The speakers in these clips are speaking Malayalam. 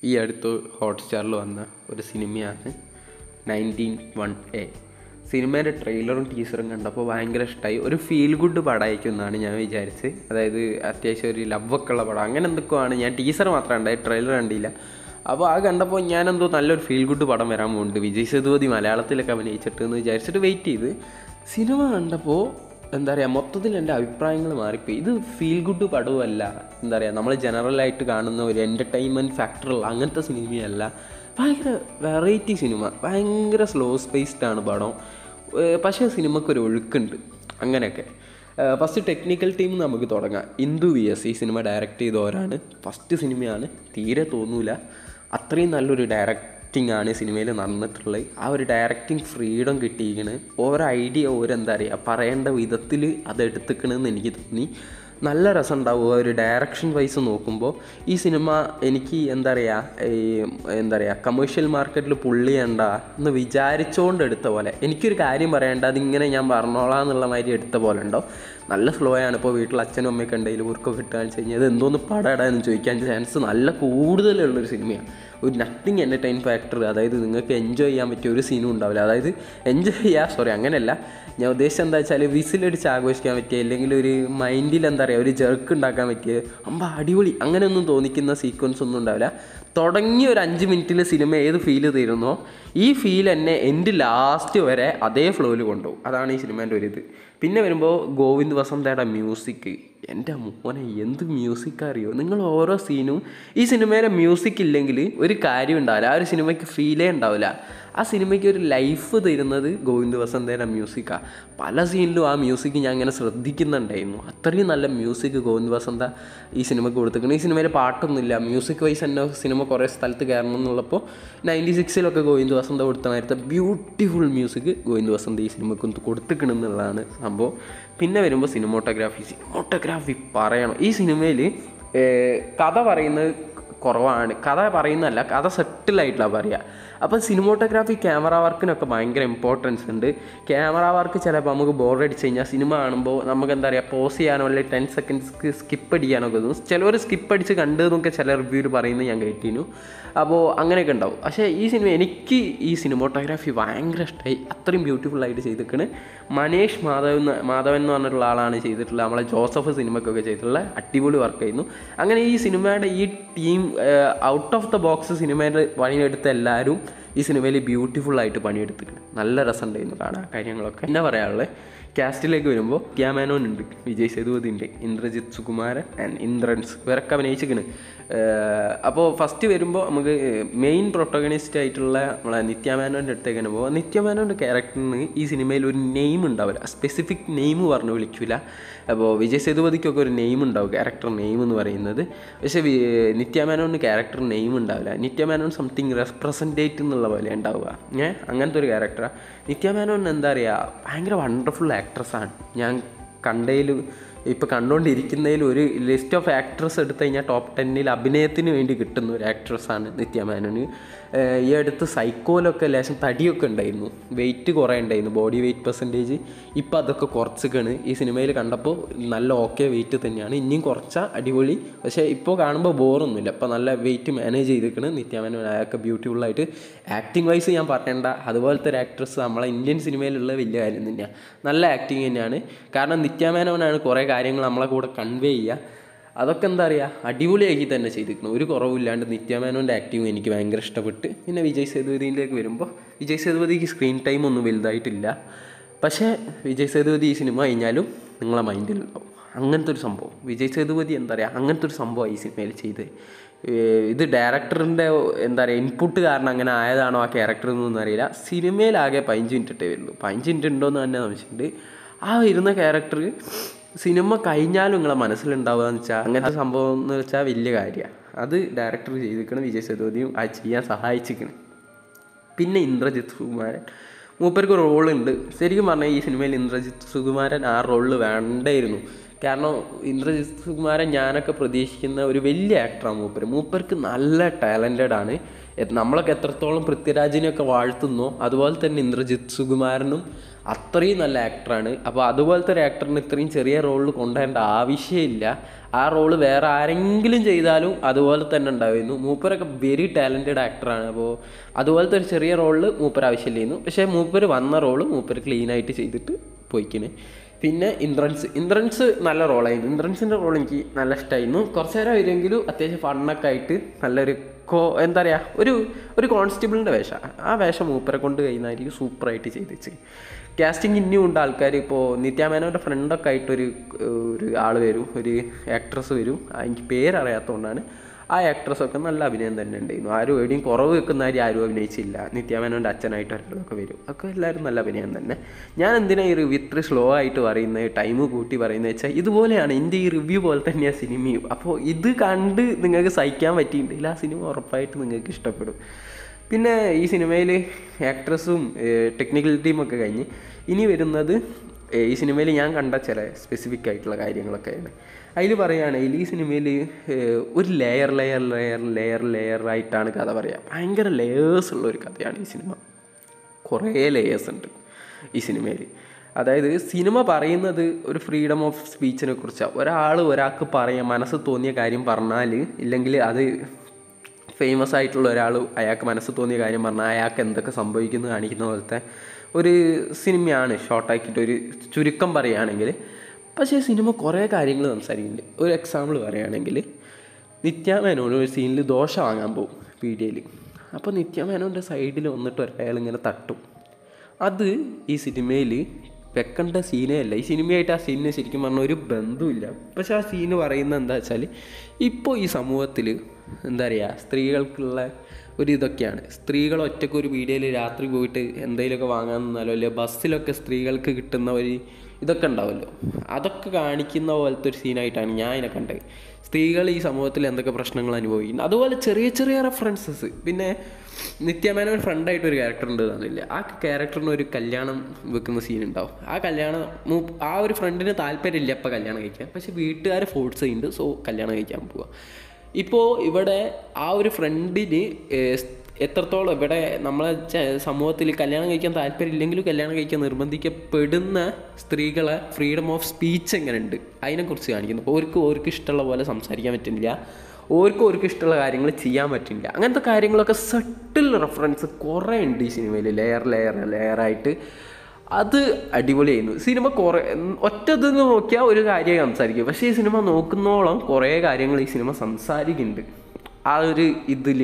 ഈ അടുത്ത് ഹോട്ട്സ്റ്റാറിൽ വന്ന ഒരു സിനിമയാണ് നയൻറ്റീൻ വൺ എ സിനിമേൻ്റെ ട്രെയിലറും ടീസറും കണ്ടപ്പോൾ ഭയങ്കര ഇഷ്ടമായി ഒരു ഫീൽ ഗുഡ് പടമായിരിക്കും എന്നാണ് ഞാൻ വിചാരിച്ചത് അതായത് അത്യാവശ്യം ഒരു ലവൊക്കെ ഉള്ള പടം അങ്ങനെ എന്തൊക്കെയാണ് ഞാൻ ടീസർ മാത്രമേ ഉണ്ടായി ട്രെയിലർ കണ്ടില്ല അപ്പോൾ ആ കണ്ടപ്പോൾ ഞാനെന്തോ നല്ലൊരു ഫീൽ ഗുഡ് പടം വരാൻ പോകുന്നുണ്ട് വിജയ് സേതുപതി മലയാളത്തിലൊക്കെ അഭിനയിച്ചിട്ട് എന്ന് വിചാരിച്ചിട്ട് വെയിറ്റ് ചെയ്ത് സിനിമ കണ്ടപ്പോൾ എന്താ പറയുക മൊത്തത്തിൽ എൻ്റെ അഭിപ്രായങ്ങൾ മാറിപ്പോയി ഇത് ഫീൽ ഗുഡ് പടവുമല്ല എന്താ പറയുക നമ്മൾ ജനറലായിട്ട് കാണുന്ന ഒരു എൻ്റർടൈൻമെൻറ്റ് ഫാക്ടറുള്ള അങ്ങനത്തെ സിനിമയല്ല ഭയങ്കര വെറൈറ്റി സിനിമ ഭയങ്കര സ്ലോ സ്പേസ്ഡ് ആണ് പടം ഏർ പക്ഷേ സിനിമക്കൊരു ഒഴുക്കുണ്ട് അങ്ങനെയൊക്കെ ഫസ്റ്റ് ടെക്നിക്കൽ ടീം നമുക്ക് തുടങ്ങാം ഇന്ദു വി എസ് ഈ സിനിമ ഡയറക്റ്റ് ചെയ്തവരാണ് ഫസ്റ്റ് സിനിമയാണ് തീരെ തോന്നൂല അത്രയും നല്ലൊരു ഡയറക്റ്റിംഗ് ആണ് സിനിമയിൽ നടന്നിട്ടുള്ളത് ആ ഒരു ഡയറക്റ്റിംഗ് ഫ്രീഡം കിട്ടിയിരിക്കണ് ഓരോ ഐഡിയ ഓരോ എന്താ പറയുക പറയേണ്ട വിധത്തിൽ അത് എടുത്തിക്കണമെന്ന് എനിക്ക് തോന്നി നല്ല രസം ഉണ്ടാവുക ഒരു ഡയറക്ഷൻ വൈസ് നോക്കുമ്പോൾ ഈ സിനിമ എനിക്ക് എന്താ പറയുക ഈ എന്താ പറയുക കമേഴ്ഷ്യൽ മാർക്കറ്റിൽ പുള്ളി ചെയ്യണ്ട എന്ന് വിചാരിച്ചുകൊണ്ട് എടുത്ത പോലെ എനിക്കൊരു കാര്യം പറയണ്ട അതിങ്ങനെ ഞാൻ പറഞ്ഞോളാം എന്നുള്ള മാതിരി എടുത്ത പോലെ ഉണ്ടോ നല്ല സ്ലോ ആണ് ഇപ്പോൾ വീട്ടിൽ അച്ഛനും അമ്മയൊക്കെ ഉണ്ടെങ്കിൽ ഊർക്കൊക്കെ കിട്ടുകയെന്ന് വെച്ച് കഴിഞ്ഞാൽ ഇത് എന്തോന്ന് പടടാ എന്ന് ചോദിക്കാൻ ചാൻസ് നല്ല കൂടുതലുള്ളൊരു സിനിമയാണ് ഒരു നത്തിങ് എൻ്റർടൈൻ ഫാക്ടർ അതായത് നിങ്ങൾക്ക് എൻജോയ് ചെയ്യാൻ പറ്റിയ ഒരു സീനും ഉണ്ടാവില്ല അതായത് എൻജോയ് ചെയ്യുക സോറി അങ്ങനെയല്ല ഞാൻ ഉദ്ദേശിച്ചത് എന്താ വെച്ചാൽ വിസിലടിച്ച് ആഘോഷിക്കാൻ പറ്റിയ അല്ലെങ്കിൽ ഒരു മൈൻഡിൽ എന്താ പറയുക ഒരു ജെർക്ക് ഉണ്ടാക്കാൻ പറ്റിയ അമ്പ അടിപൊളി അങ്ങനെയൊന്നും തോന്നിക്കുന്ന സീക്വൻസ് ഒന്നും ഉണ്ടാവില്ല തുടങ്ങിയ ഒരു അഞ്ച് മിനിറ്റിൽ സിനിമ ഏത് ഫീൽ തരുന്നോ ഈ ഫീൽ എന്നെ എൻ്റെ ലാസ്റ്റ് വരെ അതേ ഫ്ലോയിൽ കൊണ്ടുപോകും അതാണ് ഈ സിനിമേൻ്റെ ഒരു ഇത് പിന്നെ വരുമ്പോൾ ഗോവിന്ദ് വസന്തയുടെ മ്യൂസിക് എൻ്റെ മോനെ എന്ത് മ്യൂസിക് അറിയോ നിങ്ങൾ ഓരോ സീനും ഈ സിനിമയിലെ മ്യൂസിക് ഇല്ലെങ്കിൽ ഒരു കാര്യം ഉണ്ടാവില്ല ആ ഒരു സിനിമയ്ക്ക് ഫീലേ ഉണ്ടാവില്ല ആ സിനിമയ്ക്ക് ഒരു ലൈഫ് തരുന്നത് ഗോവിന്ദ് വസന്തയുടെ മ്യൂസിക്കാണ് പല സീനിലും ആ മ്യൂസിക് ഞാൻ ഇങ്ങനെ ശ്രദ്ധിക്കുന്നുണ്ടായിരുന്നു അത്രയും നല്ല മ്യൂസിക് ഗോവിന്ദ് വസന്ത ഈ സിനിമയ്ക്ക് കൊടുത്തിരിക്കുന്നത് ഈ സിനിമയിൽ പാട്ടൊന്നുമില്ല മ്യൂസിക് വൈസ് തന്നെ സിനിമ കുറേ സ്ഥലത്ത് കയറണം എന്നുള്ളപ്പോൾ നയൻറ്റി സിക്സിലൊക്കെ ഗോവിന്ദ് വസന്ത കൊടുത്ത നേരത്തെ ബ്യൂട്ടിഫുൾ മ്യൂസിക് ഗോവിന്ദ് വസന്ത ഈ സിനിമയ്ക്ക് കൊടുത്തിക്കണം എന്നുള്ളതാണ് സംഭവം പിന്നെ വരുമ്പോൾ സിനിമോട്ടോഗ്രാഫി സിനിമോട്ടോഗ്രാഫി പറയണം ഈ സിനിമയിൽ കഥ പറയുന്നത് കുറവാണ് കഥ പറയുന്നതല്ല കഥ സെറ്റിലായിട്ടില്ല പറയുക അപ്പോൾ സിനിമോട്ടോഗ്രാഫി ക്യാമറ വർക്കിനൊക്കെ ഭയങ്കര ഇമ്പോർട്ടൻസ് ഉണ്ട് ക്യാമറ വർക്ക് ചിലപ്പോൾ നമുക്ക് ബോർഡ് അടിച്ച് കഴിഞ്ഞാൽ സിനിമ കാണുമ്പോൾ നമുക്ക് എന്താ പറയുക പോസ് ചെയ്യാനോ അല്ലെങ്കിൽ ടെൻ സെക്കൻഡ്സ് സ്കിപ്പ് അടിക്കാനൊക്കെ തോന്നും ചിലവർ സ്കിപ്പ് അടിച്ച് കണ്ടതെന്നൊക്കെ ചില റിവ്യൂവിൽ പറയുന്നത് ഞാൻ കേട്ടിരുന്നു അപ്പോൾ അങ്ങനെയൊക്കെ ഉണ്ടാവും പക്ഷേ ഈ സിനിമ എനിക്ക് ഈ സിനിമോട്ടോഗ്രാഫി ഭയങ്കര ഇഷ്ടമായി അത്രയും ബ്യൂട്ടിഫുൾ ആയിട്ട് ചെയ്തിരിക്കണ് മനേഷ് മാധവ് എന്ന് മാധവൻ എന്ന് പറഞ്ഞിട്ടുള്ള ആളാണ് ചെയ്തിട്ടുള്ളത് നമ്മളെ ജോസഫ് സിനിമക്കൊക്കെ ചെയ്തിട്ടുള്ള അടിപൊളി വർക്ക് ആയിരുന്നു അങ്ങനെ ഈ സിനിമയുടെ ഈ team out of the box സിനിമയുടെ പണിയെടുത്ത എല്ലാവരും ഈ സിനിമയിൽ ബ്യൂട്ടിഫുൾ ആയിട്ട് പണിയെടുത്തിട്ടുണ്ട് നല്ല രസമുണ്ടായിരുന്നു കാണാൻ കാര്യങ്ങളൊക്കെ എന്നാ പറയാനുള്ളത് കാസ്റ്റിലേക്ക് വരുമ്പോൾ ക്യാമാനോൻ ഉണ്ട് വിജയ് സേതുപതി ഉണ്ട് ഇന്ദ്രജിത് സുകുമാരൻ ആൻഡ് ഇന്ദ്രൻസ് ഇവരൊക്കെ അഭിനയിച്ചിരിക്കണ് അപ്പോൾ ഫസ്റ്റ് വരുമ്പോൾ നമുക്ക് മെയിൻ പ്രൊട്ടഗണിസ്റ്റ് ആയിട്ടുള്ള നമ്മളെ നിത്യാമേനോൻ്റെ അടുത്തേക്ക് തന്നെ പോകുക നിത്യാമേനോൻ്റെ ക്യാരക്ടറിന് ഈ സിനിമയിൽ ഒരു നെയിം ഉണ്ടാവില്ല സ്പെസിഫിക് നെയിം പറഞ്ഞ് വിളിക്കില്ല അപ്പോൾ വിജയ് സേതുപതിക്കൊക്കെ ഒരു നെയിം ഉണ്ടാവും ക്യാരക്ടർ നെയിം എന്ന് പറയുന്നത് പക്ഷേ നിത്യാമേനോന് ക്യാരക്ടർ നെയിം ഉണ്ടാവില്ല നിത്യാമേനോൻ സംതിങ് റെപ്രസെൻറ്റേറ്റ് എന്നുള്ള പോലെ ഉണ്ടാവുക ഏ അങ്ങനത്തെ ഒരു ക്യാരക്ടറാണ് നിത്യാമേനോൻ എന്താ പറയുക ഭയങ്കര വണ്ടർഫുൾ ആക്ട്രസ്സാണ് ഞാൻ കണ്ടതിൽ ഇപ്പോൾ കണ്ടുകൊണ്ടിരിക്കുന്നതിൽ ഒരു ലിസ്റ്റ് ഓഫ് ആക്ട്രസ് എടുത്തു കഴിഞ്ഞാൽ ടോപ്പ് ടെന്നിൽ അഭിനയത്തിന് വേണ്ടി കിട്ടുന്ന ഒരു ആക്ട്രസ്സാണ് നിത്യമേനോന് ഈ അടുത്ത് സൈക്കോലൊക്കെ ലേശം തടിയൊക്കെ ഉണ്ടായിരുന്നു വെയിറ്റ് കുറേ ഉണ്ടായിരുന്നു ബോഡി വെയിറ്റ് പെർസെൻറ്റേജ് ഇപ്പോൾ അതൊക്കെ കുറച്ചൊക്കെയാണ് ഈ സിനിമയിൽ കണ്ടപ്പോൾ നല്ല ഓക്കെ വെയിറ്റ് തന്നെയാണ് ഇനിയും കുറച്ച അടിപൊളി പക്ഷേ ഇപ്പോൾ കാണുമ്പോൾ ബോറൊന്നുമില്ല ഇപ്പോൾ നല്ല വെയിറ്റ് മാനേജ് ചെയ്തിരിക്കണ് നിത്യമേനോൻ അയാൾക്ക് ബ്യൂട്ടിഫുള്ളായിട്ട് ആക്ടിങ് വൈസ് ഞാൻ പറയണ്ട അതുപോലത്തെ ഒരു ആക്ട്രസ് നമ്മളെ ഇന്ത്യൻ സിനിമയിലുള്ള വലിയ കാര്യം തന്നെയാണ് നല്ല ആക്ടിങ് തന്നെയാണ് കാരണം നിത്യമേനോനാണ് കുറേ കാര്യങ്ങൾ നമ്മളെ കൂടെ കൺവേ ചെയ്യുക അതൊക്കെ എന്താ പറയുക അടിപൊളിയാക്കി തന്നെ ചെയ്തിരിക്കണം ഒരു കുറവില്ലാണ്ട് നിത്യമേനോൻ്റെ ആക്ടിങ് എനിക്ക് ഭയങ്കര ഇഷ്ടപ്പെട്ട് പിന്നെ വിജയ് സേതുപതിയിലേക്ക് വരുമ്പോൾ വിജയ് സേതുപതിക്ക് സ്ക്രീൻ ടൈം ഒന്നും വലുതായിട്ടില്ല പക്ഷേ വിജയ് സേതുപതി ഈ സിനിമ കഴിഞ്ഞാലും നിങ്ങളെ മൈൻഡിലുണ്ടാവും അങ്ങനത്തെ ഒരു സംഭവം വിജയ് സേതുപതി എന്താ പറയുക അങ്ങനത്തെ ഒരു സംഭവമാണ് ഈ സിനിമയിൽ ചെയ്ത് ഇത് ഡയറക്ടറിൻ്റെ എന്താ പറയുക ഇൻപുട്ട് കാരണം അങ്ങനെ ആയതാണോ ആ ക്യാരക്ടർ എന്നൊന്നും അറിയില്ല സിനിമയിലാകെ പതിനഞ്ച് മിനിറ്റേ വരുള്ളൂ പതിനഞ്ച് മിനിറ്റ് ഉണ്ടോ എന്ന് തന്നെ സംശയമുണ്ട് ആ വരുന്ന ക്യാരക്ടർ സിനിമ കഴിഞ്ഞാലും നിങ്ങളെ മനസ്സിലുണ്ടാവുക എന്ന് വെച്ചാൽ അങ്ങനത്തെ സംഭവം എന്ന് വെച്ചാൽ വലിയ കാര്യമാണ് അത് ഡയറക്ടർ ചെയ്തിരിക്കണം വിജയ് സേതുപതിയും ആ ചെയ്യാൻ സഹായിച്ചിരിക്കണം പിന്നെ ഇന്ദ്രജിത് സുകുമാരൻ മൂപ്പർക്ക് റോളുണ്ട് ശരിക്കും പറഞ്ഞാൽ ഈ സിനിമയിൽ ഇന്ദ്രജിത് സുകുമാരൻ ആ റോളിൽ വേണ്ടായിരുന്നു കാരണം ഇന്ദ്രജിത് സുകുമാരൻ ഞാനൊക്കെ പ്രതീക്ഷിക്കുന്ന ഒരു വലിയ ആക്ടറാണ് മൂപ്പർ മൂപ്പർക്ക് നല്ല ടാലൻറ്റഡ് ആണ് എ- നമ്മളൊക്കെ എത്രത്തോളം പൃഥ്വിരാജിനെയൊക്കെ വാഴ്ത്തുന്നോ അതുപോലെ തന്നെ ഇന്ദ്രജിത് സുകുമാരനും അത്രയും നല്ല ആക്ടറാണ് അപ്പോൾ അതുപോലത്തെ ഒരു ആക്ടറിന് ഇത്രയും ചെറിയ റോളിൽ കൊണ്ടുവരേണ്ട ആവശ്യമില്ല ആ റോള് വേറെ ആരെങ്കിലും ചെയ്താലും അതുപോലെ തന്നെ ഉണ്ടായിരുന്നു മൂപ്പരൊക്കെ വെരി ടാലൻറ്റഡ് ആക്ടറാണ് അപ്പോൾ അതുപോലത്തെ ഒരു ചെറിയ റോളിൽ മൂപ്പർ ആവശ്യമില്ലായിരുന്നു പക്ഷേ മൂപ്പർ വന്ന റോള് മൂപ്പർ ക്ലീനായിട്ട് ചെയ്തിട്ട് പോയിക്കിന് പിന്നെ ഇന്ദ്രൻസ് ഇന്ദ്രൻസ് നല്ല റോളായിരുന്നു ഇന്ദ്രൻസിൻ്റെ റോൾ എനിക്ക് നല്ല ഇഷ്ടമായിരുന്നു കുറച്ച് നേരം വരുമെങ്കിലും അത്യാവശ്യം ഫണ്ണൊക്കെ ആയിട്ട് നല്ലൊരു കോ എന്താ പറയുക ഒരു ഒരു കോൺസ്റ്റബിളിൻ്റെ വേഷം ആ വേഷം മൂപ്പരെ കൊണ്ട് കഴിയുന്നതായിരിക്കും സൂപ്പറായിട്ട് ചെയ്തിച്ച് കാസ്റ്റിംഗ് ഇനിയും ഉണ്ട് ആൾക്കാർ ഇപ്പോൾ നിത്യാമേനോൻ്റെ ഫ്രണ്ടൊക്കെ ആയിട്ടൊരു ഒരു ആൾ വരും ഒരു ആക്ട്രസ് വരും ആ എനിക്ക് പേരറിയാത്തതുകൊണ്ടാണ് ആ ആക്ട്രസ്സൊക്കെ നല്ല അഭിനയം തന്നെ ഉണ്ടായിരുന്നു ആരും എവിടെയും കുറവ് വെക്കുന്ന കാര്യം ആരും അഭിനയിച്ചില്ല നിത്യാമേനോൻ്റെ അച്ഛനായിട്ട് ഒരാളൊക്കെ വരും ഒക്കെ എല്ലാവരും നല്ല അഭിനയം തന്നെ ഞാൻ എന്തിനാ ഈ റിവ്യൂ ഇത്ര സ്ലോ ആയിട്ട് പറയുന്നത് ടൈം കൂട്ടി പറയുന്നത് വെച്ചാൽ ഇതുപോലെയാണ് എൻ്റെ ഈ റിവ്യൂ പോലെ തന്നെയാണ് സിനിമയും അപ്പോൾ ഇത് കണ്ട് നിങ്ങൾക്ക് സഹിക്കാൻ പറ്റിയിട്ടുണ്ടെങ്കിൽ ആ സിനിമ ഉറപ്പായിട്ട് നിങ്ങൾക്ക് ഇഷ്ടപ്പെടും പിന്നെ ഈ സിനിമയിൽ ആക്ട്രസും ടെക്നിക്കൽ ടീമൊക്കെ കഴിഞ്ഞ് ഇനി വരുന്നത് ഏഹ് ഈ സിനിമയിൽ ഞാൻ കണ്ട ചില സ്പെസിഫിക് ആയിട്ടുള്ള കാര്യങ്ങളൊക്കെയാണ് അതിൽ പറയുകയാണെങ്കിൽ ഈ സിനിമയിൽ ഒരു layer layer layer layer layer ആയിട്ടാണ് കഥ പറയുക ഭയങ്കര ലെയേഴ്സ് ഉള്ള ഒരു കഥയാണ് ഈ സിനിമ കുറേ ലേയേഴ്സ് ഉണ്ട് ഈ സിനിമയിൽ അതായത് സിനിമ പറയുന്നത് ഒരു ഫ്രീഡം ഓഫ് സ്പീച്ചിനെ കുറിച്ചാണ് ഒരാൾ ഒരാൾക്ക് പറയാൻ മനസ്സ് തോന്നിയ കാര്യം പറഞ്ഞാൽ ഇല്ലെങ്കിൽ അത് ഫേമസ് ആയിട്ടുള്ള ഒരാൾ അയാൾക്ക് മനസ്സ് തോന്നിയ കാര്യം പറഞ്ഞാൽ അയാൾക്ക് എന്തൊക്കെ സംഭവിക്കുന്നു കാണിക്കുന്ന പോലത്തെ ഒരു സിനിമയാണ് ഷോർട്ടാക്കിയിട്ട് ഒരു ചുരുക്കം പറയുകയാണെങ്കിൽ പക്ഷേ സിനിമ കുറേ കാര്യങ്ങൾ സംസാരിക്കുന്നുണ്ട് ഒരു എക്സാമ്പിൾ പറയുകയാണെങ്കിൽ നിത്യാമേനോൻ ഒരു സീനിൽ ദോശ വാങ്ങാൻ പോകും പീഡിയയിൽ അപ്പോൾ നിത്യാമേനോൻ്റെ സൈഡിൽ വന്നിട്ട് ഒരാൾ ഇങ്ങനെ തട്ടും അത് ഈ സിനിമയിൽ വെക്കേണ്ട സീനേ അല്ല ഈ സിനിമയായിട്ട് ആ സീനിന് ശരിക്കും പറഞ്ഞാൽ ഒരു ബന്ധമില്ല പക്ഷെ ആ സീന് പറയുന്നത് എന്താ വെച്ചാൽ ഇപ്പോൾ ഈ സമൂഹത്തിൽ എന്താ പറയുക സ്ത്രീകൾക്കുള്ള ഒരു ഇതൊക്കെയാണ് സ്ത്രീകൾ ഒറ്റയ്ക്ക് ഒരു വീഡിയോയിൽ രാത്രി പോയിട്ട് എന്തെങ്കിലുമൊക്കെ വാങ്ങാൻ നിന്നാലോ അല്ലെങ്കിൽ ബസ്സിലൊക്കെ സ്ത്രീകൾക്ക് കിട്ടുന്ന ഒരു ഇതൊക്കെ ഉണ്ടാവുമല്ലോ അതൊക്കെ കാണിക്കുന്ന പോലത്തെ ഒരു സീനായിട്ടാണ് ഞാൻ അതിനെ കണ്ടത് സ്ത്രീകൾ ഈ സമൂഹത്തിൽ എന്തൊക്കെ പ്രശ്നങ്ങൾ അനുഭവിക്കുന്നു അതുപോലെ ചെറിയ ചെറിയ റെഫറൻസസ് പിന്നെ നിത്യമേനോൻ ഫ്രണ്ടായിട്ട് ഒരു ക്യാരക്ടർ ഉണ്ട് തന്നില്ല ആ ക്യാരക്ടറിന് ഒരു കല്യാണം വെക്കുന്ന സീൻ ഉണ്ടാവും ആ കല്യാണം മൂ- ആ ഒരു ഫ്രണ്ടിന് താല്പര്യമില്ല അപ്പം കല്യാണം കഴിക്കാൻ പക്ഷെ വീട്ടുകാരെ ഫോഴ്സ് ചെയ്യുന്നുണ്ട് സോ കല്യാണം കഴിക്കാൻ പോവുക ഇപ്പോൾ ഇവിടെ ആ ഒരു ഫ്രണ്ടിന് എത്രത്തോളം ഇവിടെ നമ്മളെ ച- സമൂഹത്തിൽ കല്യാണം കഴിക്കാൻ താല്പര്യമില്ലെങ്കിലും കല്യാണം കഴിക്കാൻ നിർബന്ധിക്കപ്പെടുന്ന സ്ത്രീകളെ ഫ്രീഡം ഓഫ് സ്പീച്ച് എങ്ങനെയുണ്ട് അതിനെക്കുറിച്ച് കാണിക്കുന്നു അപ്പോൾ ഓർക്ക് ഓർക്ക് ഇഷ്ടമുള്ള പോലെ സംസാരിക്കാൻ പറ്റുന്നില്ല ഓർക്ക് ഓർക്ക് ഇഷ്ടമുള്ള കാര്യങ്ങൾ ചെയ്യാൻ പറ്റില്ല അങ്ങനത്തെ കാര്യങ്ങളൊക്കെ സട്ടിൽ റെഫറൻസ് കുറേ ഉണ്ട് ഈ സിനിമയിൽ ലെയർ ലെയർ ലെയറായിട്ട് അത് അടിപൊളിയായിരുന്നു സിനിമ കുറേ ഒറ്റത് നോക്കിയാൽ ഒരു കാര്യം സംസാരിക്കും പക്ഷേ ഈ സിനിമ നോക്കുന്നോളം കുറേ കാര്യങ്ങൾ ഈ സിനിമ സംസാരിക്കുന്നുണ്ട് ആ ഒരു ഇതിൽ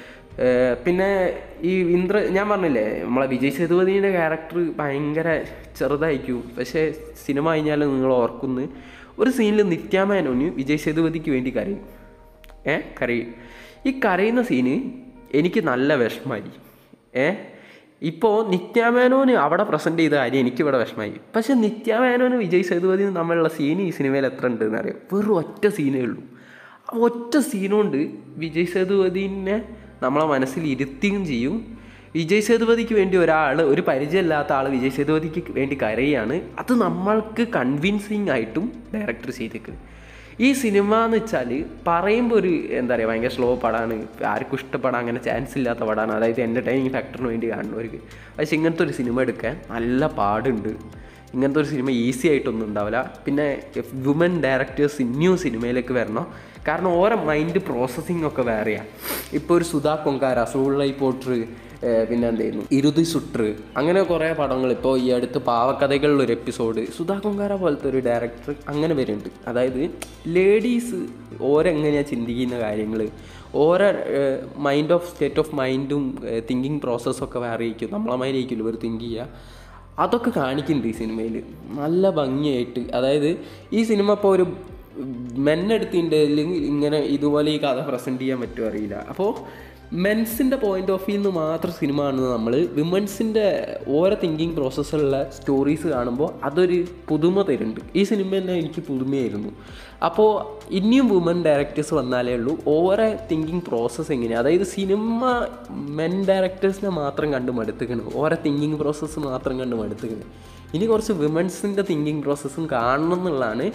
പിന്നെ ഈ ഇന്ദ്ര ഞാൻ പറഞ്ഞില്ലേ നമ്മളെ വിജയ് സേതുപതിയുടെ ക്യാരക്ടർ ഭയങ്കര ചെറുതായിരിക്കും പക്ഷേ സിനിമ കഴിഞ്ഞാൽ നിങ്ങൾ ഓർക്കുന്നു ഒരു സീനിൽ നിത്യാമേനോന് വിജയ് സേതുപതിക്ക് വേണ്ടി കരയും ഏ കരയും ഈ കരയുന്ന സീന് എനിക്ക് നല്ല വിഷമായി ഏ ഇപ്പോൾ നിത്യാമേനോന് അവിടെ പ്രസൻറ്റ് ചെയ്ത കാര്യം എനിക്കിവിടെ വിഷമായി പക്ഷെ നിത്യാമേനോന് വിജയ് സേതുപതി തമ്മിലുള്ള സീൻ ഈ സിനിമയിൽ എത്ര ഉണ്ടെന്ന് അറിയാം വെറും ഒറ്റ സീനേ ഉള്ളൂ ആ ഒറ്റ സീനുകൊണ്ട് വിജയ് സേതുപതിനെ നമ്മളെ മനസ്സിൽ ഇരുത്തുകയും ചെയ്യും വിജയ് സേതുപതിക്ക് വേണ്ടി ഒരാൾ ഒരു പരിചയമില്ലാത്ത ആൾ വിജയ് സേതുപതിക്ക് വേണ്ടി കരയാണ് അത് നമ്മൾക്ക് കൺവിൻസിങ് ആയിട്ടും ഡയറക്ടർ ചെയ്തേക്കുന്നത് ഈ സിനിമ എന്ന് വെച്ചാൽ പറയുമ്പോൾ ഒരു എന്താ പറയുക ഭയങ്കര സ്ലോ പടമാണ് ആർക്കും ഇഷ്ടപ്പെടാൻ അങ്ങനെ ചാൻസ് ഇല്ലാത്ത പടമാണ് അതായത് എൻ്റർടൈനിങ് ഫാക്ടറിന് വേണ്ടി കാണുന്നവർക്ക് പക്ഷേ ഇങ്ങനത്തെ ഒരു സിനിമ എടുക്കാൻ നല്ല പാടുണ്ട് ഇങ്ങനത്തെ ഒരു സിനിമ ഈസി ആയിട്ടൊന്നും ഉണ്ടാവില്ല പിന്നെ വുമൻ ഡയറക്ടേഴ്സ് ഇനിയും സിനിമയിലേക്ക് വരണം കാരണം ഓരോ മൈൻഡ് പ്രോസസ്സിംഗ് ഒക്കെ വേറെയാണ് ഇപ്പോൾ ഒരു സുധാ കൊങ്കാര സൂളൈ പോട്ടർ പിന്നെ എന്തായിരുന്നു ഇരുതി സുട്ര് അങ്ങനെ കുറേ പടങ്ങൾ ഇപ്പോൾ ഈ അടുത്ത് പാവക്കഥകളിൽ ഒരു എപ്പിസോഡ് സുധാ കൊങ്കാര പോലത്തെ ഒരു ഡയറക്ടർ അങ്ങനെ വരുന്നുണ്ട് അതായത് ലേഡീസ് ഓരെങ്ങനെയാണ് ചിന്തിക്കുന്ന കാര്യങ്ങൾ ഓരോ മൈൻഡ് ഓഫ് സ്റ്റേറ്റ് ഓഫ് മൈൻഡും തിങ്കിങ് പ്രോസസ്സൊക്കെ വേറെ ആയിരിക്കും നമ്മളെ മാതിരി ആയിരിക്കുമല്ലോ ഇവർ തിങ്ക് ചെയ്യുക അതൊക്കെ കാണിക്കുന്നുണ്ട് ഈ സിനിമയിൽ നല്ല ഭംഗിയായിട്ട് അതായത് ഈ സിനിമ ഇപ്പോൾ ഒരു മെന്നെടുത്തിൻ്റെ അല്ലെങ്കിൽ ഇങ്ങനെ ഇതുപോലെ ഈ കഥ പ്രസൻറ്റ് ചെയ്യാൻ പറ്റുമോ അറിയില്ല അപ്പോൾ മെൻസിൻ്റെ പോയിന്റ് ഓഫ് വ്യൂ നിന്ന് മാത്രം സിനിമ കാണുന്നത് നമ്മൾ വിമൻസിൻ്റെ ഓരോ തിങ്കിങ് പ്രോസസ്സുള്ള സ്റ്റോറീസ് കാണുമ്പോൾ അതൊരു പുതുമ തരുന്നുണ്ട് ഈ സിനിമ തന്നെ എനിക്ക് പുതുമയായിരുന്നു അപ്പോൾ ഇനിയും വുമൻ ഡയറക്ടേഴ്സ് വന്നാലേ ഉള്ളൂ ഓരോ തിങ്കിങ് പ്രോസസ്സ് എങ്ങനെയാണ് അതായത് സിനിമ മെൻ ഡയറക്ടേഴ്സിനെ മാത്രം കണ്ട് മടുത്തുക്കണം ഓരോ തിങ്കിങ് പ്രോസസ്സ് മാത്രം കണ്ട് മടുത്തുക്കണം ഇനി കുറച്ച് വിമൻസിൻ്റെ തിങ്കിങ് പ്രോസസ്സും കാണണം എന്നുള്ളതാണ്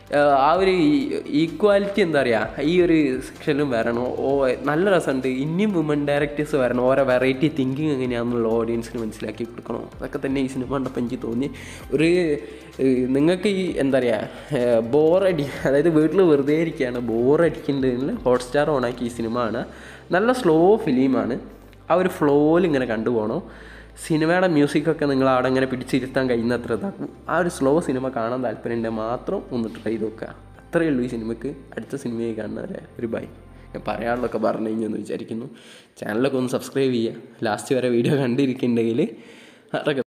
ഏഹ് ആ ഒരു ഈക്വാലിറ്റി എന്താ പറയുക ഈ ഒരു സെക്ഷനിലും വരണം ഓ നല്ല രസമുണ്ട് ഇനിയും വുമൺ ഡയറക്ടേഴ്സ് വരണം ഓരോ വെറൈറ്റി തിങ്കിങ് എങ്ങനെയാണെന്നുള്ള ഓഡിയൻസിന് മനസ്സിലാക്കി കൊടുക്കണം അതൊക്കെ തന്നെ ഈ സിനിമ കണ്ടപ്പോൾ എനിക്ക് തോന്നി ഒരു ഏഹ് നിങ്ങൾക്ക് ഈ എന്താ പറയുക ബോറടി അതായത് വീട്ടിൽ വെറുതെ ഇരിക്കുകയാണ് ബോറടിക്കുന്നുണ്ടെങ്കിൽ ഹോട്ട്സ്റ്റാർ ഓണാക്കി ഈ സിനിമ ആണ് നല്ല സ്ലോ ഫിലിമാണ് ആ ഒരു ഫ്ലോയിൽ ഇങ്ങനെ കണ്ടുപോകണം സിനിമയുടെ മ്യൂസിക്കൊക്കെ നിങ്ങൾ അവിടെ ഇങ്ങനെ പിടിച്ചിരുത്താൻ കഴിയുന്നത്ര ഇതാക്കും ആ ഒരു സ്ലോ സിനിമ കാണാൻ താല്പര്യമുണ്ടെങ്കിൽ മാത്രം ഒന്ന് ട്രൈ ചെയ്ത് നോക്കുക അത്രയേ ഉള്ളൂ ഈ സിനിമയ്ക്ക് അടുത്ത സിനിമയെ കാണുന്നവരെ ഒരു ബൈ ഞാൻ പറയാനുള്ളതൊക്കെ പറഞ്ഞു കഴിഞ്ഞെന്ന് വിചാരിക്കുന്നു ചാനലൊക്കെ ഒന്ന് സബ്സ്ക്രൈബ് ചെയ്യുക ലാസ്റ്റ് വരെ വീഡിയോ കണ്ടിരിക്കുന്നുണ്ടെങ്കിൽ അതൊക്കെ